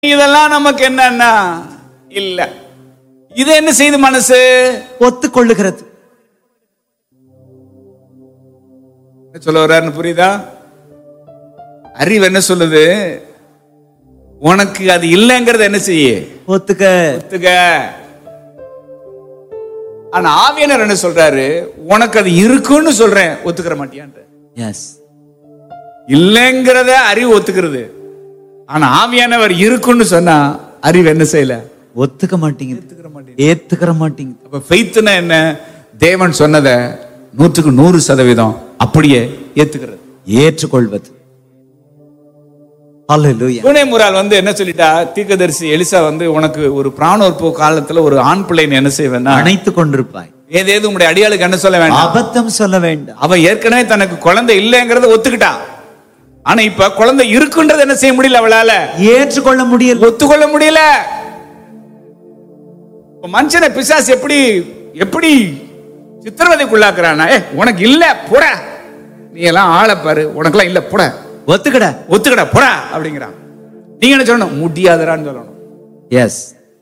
இதெல்லாம் நமக்கு என்னன்னா இல்ல இது என்ன செய்யுது மனசு ஒத்துக்கொள்ளுகிறது என்ன சொல்ல வர்றாருன்னு புரியுதா அறிவு என்ன சொல்லுது உனக்கு அது இல்லைங்கிறத என்ன செய்ய ஒத்துக்க ஒத்துக்க ஆனா ஆவியனர் என்ன சொல்றாரு உனக்கு அது இருக்குன்னு சொல்றேன் ஒத்துக்கிற மாட்டியான்ற எஸ் இல்லைங்கிறத அறிவு ஒத்துக்கிறது ஆனா ஆவியானவர் இருக்குன்னு சொன்னா அறிவு என்ன செய்யல ஒத்துக்க மாட்டேங்குது ஒத்துக்கிற மாட்டேங்குது ஏத்துக்கிற மாட்டேங்குது அப்ப ஃபெய்த்னா என்ன தேவன் சொன்னதை நூற்றுக்கு நூறு சதவீதம் அப்படியே ஏத்துக்கிறது ஏற்றுக்கொள்வது ஹalleluya பூனே முரால் வந்து என்ன சொல்லிட்டா தீர்க்கதரிசி எலிசா வந்து உனக்கு ஒரு பிராணோற்பு காலத்துல ஒரு ஆண் பிள்ளைன்னு என்ன செய்வேன்னா அணைத்துக் கொண்டிருப்பாய் ஏதேது உங்களுடைய அடியாளுக்கு என்ன சொல்ல வேண்டாம் அபத்தம் சொல்ல வேண்டாம் அவ ஏற்கனவே தனக்கு குழந்தை இல்லைங்கிறத ஒத்துக்கிட்டா ஆனா இப்ப குழந்தை இருக்குன்றது என்ன செய்ய முடியல அவளால ஏற்றுக்கொள்ள முடியல ஒத்துக்கொள்ள முடியல இப்ப மனுஷனை பிசாசு எப்படி எப்படி சித்திரவதைக்குள்ளாக்குறானா ஏ உனக்கு இல்ல போட நீ எல்லாம் ஆளை பாரு உனக்கெல்லாம் இல்ல போட ஒத்துக்கட ஒத்துக்கடா போடா அப்படிங்கிறான் நீங்க என்ன சொல்லணும் முடியாதுடான்னு சொல்லணும் எஸ்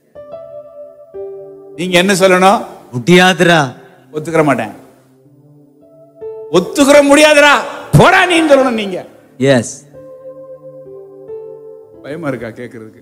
நீங்க என்ன சொல்லணும் முடியாதுடா ஒத்துக்கிற மாட்டேன் ஒத்துக்கிற முடியாதுடா போடா நீன்னு சொல்லணும் நீங்க எஸ் பயமா இருக்கா கேக்குறதுக்கு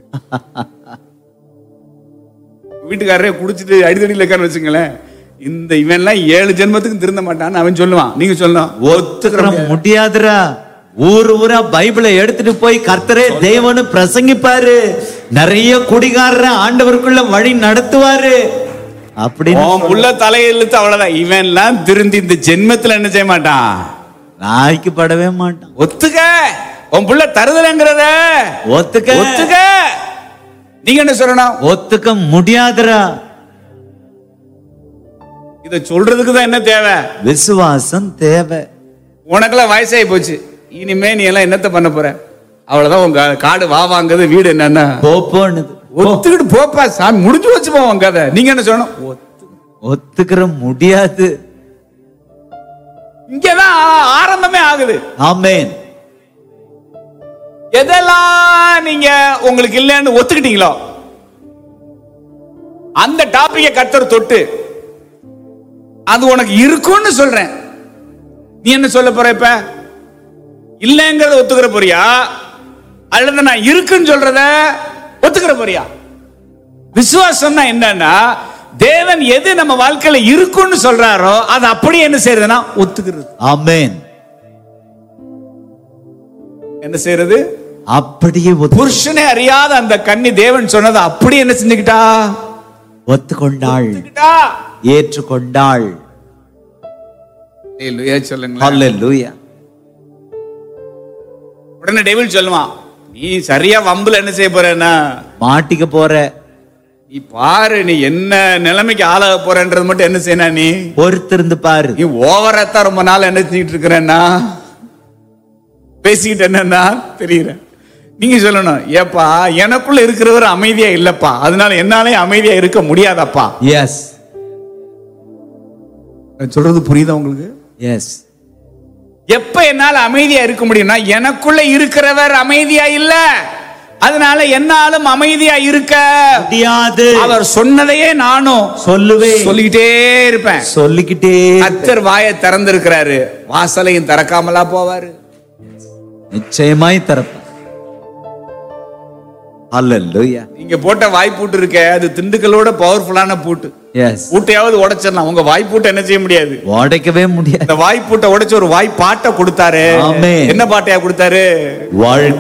வீட்டுக்காரரே குடிச்சிட்டு அடிதடியில் இருக்கான்னு வச்சுங்களேன் இந்த இவன்லாம் ஏழு ஜென்மத்துக்கு திருந்த மாட்டான்னு அவன் சொல்லுவான் நீங்க சொல்லணும் ஒத்துக்கிற முடியாது. முடியாதுடா ஊர் ஊரா பைபிளை எடுத்துட்டு போய் கர்த்தரே தேவனு பிரசங்கிப்பாரு நிறைய குடிகாரர ஆண்டவருக்குள்ள வழி நடத்துவாரு அப்படின்னு உன் புள்ள தலையெழுத்து அவ்வளவுதான் இவன்லாம் திருந்தி இந்த ஜென்மத்துல என்ன செய்ய மாட்டான் நாய்க்கு படவே மாட்டான் ஒத்துக்க உன் புள்ள தருதலைங்கிறத ஒத்துக்க ஒத்துக்க நீங்க என்ன சொல்லணும் ஒத்துக்க முடியாதுடா இத சொல்றதுக்கு தான் என்ன தேவை விசுவாசம் தேவை உனக்கெல்லாம் வயசாகி போச்சு இனிமே நீ எல்லாம் என்னத்த பண்ண போற அவ்வளவுதான் உங்க காடு வா வாங்குது வீடு என்னன்னா போப்போன்னுது ஒத்துக்கிட்டு போப்பா சாமி முடிஞ்சு வச்சு போவோம் கதை நீங்க என்ன சொல்லணும் ஒத்து- ஒத்துக்கிற முடியாது இங்கதான் ஆரம்பமே ஆகுது ஆமென் எதெல்லாம் நீங்க உங்களுக்கு இல்லைன்னு ஒத்துக்கிட்டீங்களோ அந்த டாபிக்கை கத்தர் தொட்டு அது உனக்கு இருக்கும்னு சொல்றேன் நீ என்ன சொல்ல போற இப்ப இல்லைங்கிறத ஒத்துக்கிற போறியா அல்லது நான் இருக்குன்னு சொல்றத ஒத்துக்கிற போறியா விசுவாசம்னா என்னன்னா தேவன் எது நம்ம வாழ்க்கையில இருக்குன்னு சொல்றாரோ அது அப்படியே என்ன செய்யறதுன்னா ஒத்துக்கிறது ஆமென் என்ன செய்யறது அப்படியே ஒத்து- புருஷனே அறியாத அந்த கன்னி தேவன் சொன்னதை அப்படி என்ன செஞ்சுக்கிட்டா ஒத்துக்கொண்டாள் செஞ்சுக்கிட்டா ஏற்றுக்கொண்டாள் ஹalleluya சொல்லுங்களேன் ஹalleluya உடனே டேவில் சொல்லுவான் நீ சரியா வம்புல என்ன செய்ய போறேன்னா மாட்டிக்க போற நீ பாரு நீ என்ன நிலைமைக்கு ஆளாக போறன்றது மட்டும் என்ன செய்யணும் நீ பொறுத்திருந்து பாரு நீ ஓவராத்தான் ரொம்ப நாள் என்ன செஞ்சுட்டு இருக்கிறேன்னா பேசிக்கிட்டு என்னன்னா தெரியல நீங்க சொல்லணும் ஏப்பா எனக்குள்ள இருக்கிறவர் அமைதியா இல்லப்பா அதனால என்னாலே அமைதியா இருக்க முடியாதப்பா எஸ் நான் சொல்றது புரியுதா உங்களுக்கு எஸ் எப்ப என்னால அமைதியா இருக்க முடியும்னா எனக்குள்ள இருக்கிறவர் அமைதியா இல்ல அதனால என்னாலும் அமைதியா இருக்க முடியாது அவர் சொன்னதையே நானும் சொல்லுவேன் சொல்லிக்கிட்டே இருப்பேன் சொல்லிக்கிட்டே கத்தர் வாயை திறந்திருக்கிறாரு வாசலையும் திறக்காமலா போவாரு நிச்சயமாய் திறப்பேன் ஹalleluya நீங்க போட்ட வாய்ப்பூட்டு இருக்க அது திண்டுக்கலோட பவர்ஃபுல்லான பூட்டு எஸ் பூட்டையாவது உடைச்சிடலாம் உங்க வாய்ப்பூட்டை என்ன செய்ய முடியாது உடைக்கவே முடியாது இந்த வாய்ப்பூட்டை உடைச்சு ஒரு வாய்ப்பாட்டை கொடுத்தாரு ஆமென். என்ன பாட்டையா கொடுத்தாரு வாழ்